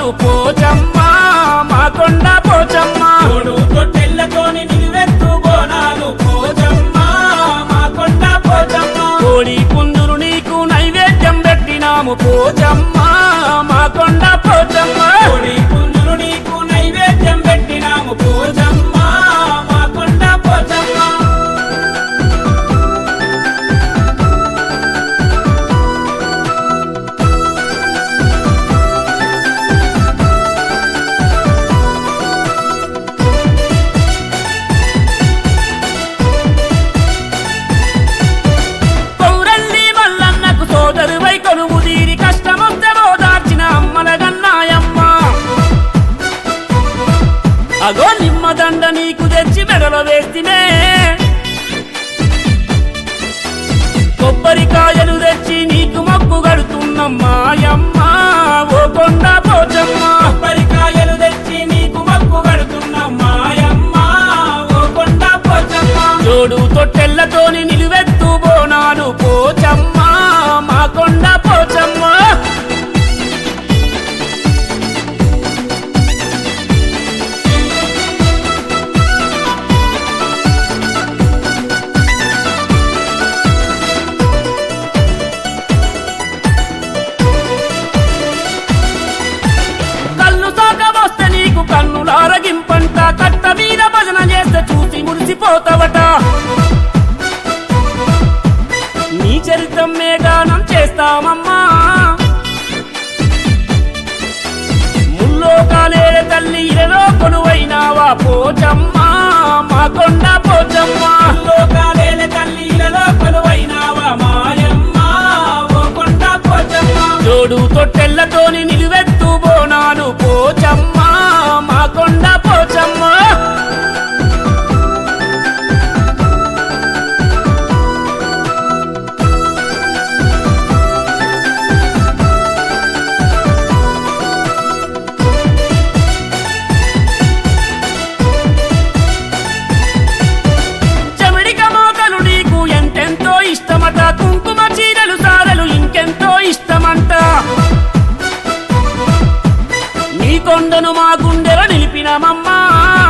బోనాలు పోచమ్మ మా కొండ పోచమ్మ తోడు తొట్టెళ్ళతోని నిలువెత్తు బోనాలు పోచమ్మ మా కొండ పోచమ్మ కోడి పుందులు నీకు నైవేద్యం పెట్టినాము పోచమ్మ మా కొండ పోచమ్మ కోడి పుంజులు నీకు నైవేద్యం పెట్టినాము పోచమ్మ మా కొండ పోచమ్మ పౌరల్లి మల్లన్నకు సోదరువై కొలువు తీరి కష్టమొస్తే ఓదార్చిన అమ్మల గన్నాయమ్మ అగో నిమ్మదండ నీకు తెచ్చి మెడలో వేసినే కొబ్బరికాయలు తెచ్చి నీకు మొక్కు గడుతున్నమ్మాయమ్మ ఓ కొండ పోచమ్మ కొబ్బరికాయలు తెచ్చి నీకు మక్కు కడుతున్న మాయమ్మ ఓ కొండ పోచమ్మ జోడు తొట్టెళ్లతోని నిలువెత్తు బోనాలు పోచమ్మ మా కొండ పోచమ్మ కళ్ళు సాగవస్తే నీకు కన్నులారగింపంట కట్ట మీద భజన చేస్తే చూసి మురిసిపోతావట నీ చరిత్రం మేఘానం చేస్తామమ్మా ముల్లోకాలే తల్లి ఇరలో కొలువైనావా పోచమ్మా మా కొండ పోచమ్మా లోకాలేల తల్లిలలో కొలువైనావా మాయమ్మ ఓ కొండ పోచమ్మ జోడు తొట్టెళ్లతోని నిలువెత్తు బోనాలు పోచమ్మా మా కొండ పోచమ్మా చెమిడిక మోకలు నీకు ఎంతెంతో ఇష్టమట కుంకుమ చీరలు సారలు ఇంకెంతో ఇష్టమంట నీ కొండను మా గుండెలో నిలిపినమమ్మా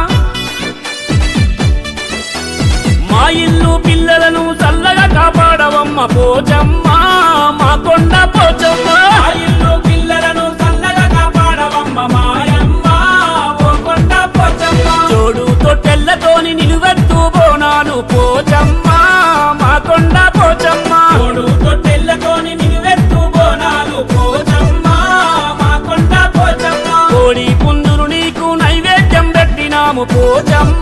మా ఇల్లు పిల్లలను చల్లగా కాపాడవమ్మ పోచమ్మ మా కొండ పోచమ్మ ఆ ఇల్లు పిల్లలను చల్లగా కాపాడవమ్మ మాయమ్మ ఓ కొండ పోచమ్మ జోడు తొట్టెళ్లతోని నిలువెత్తు బోనాలు పోచమ్మ మా కొండ పోచమ్మ తోడు తొట్టెళ్ళతోని నిలువెత్తు బోనాలు పోచమ్మ మా కొండ పోచమ్మ కోడి పుందులు నీకు నైవేద్యం పెట్టినాము పోచమ్మ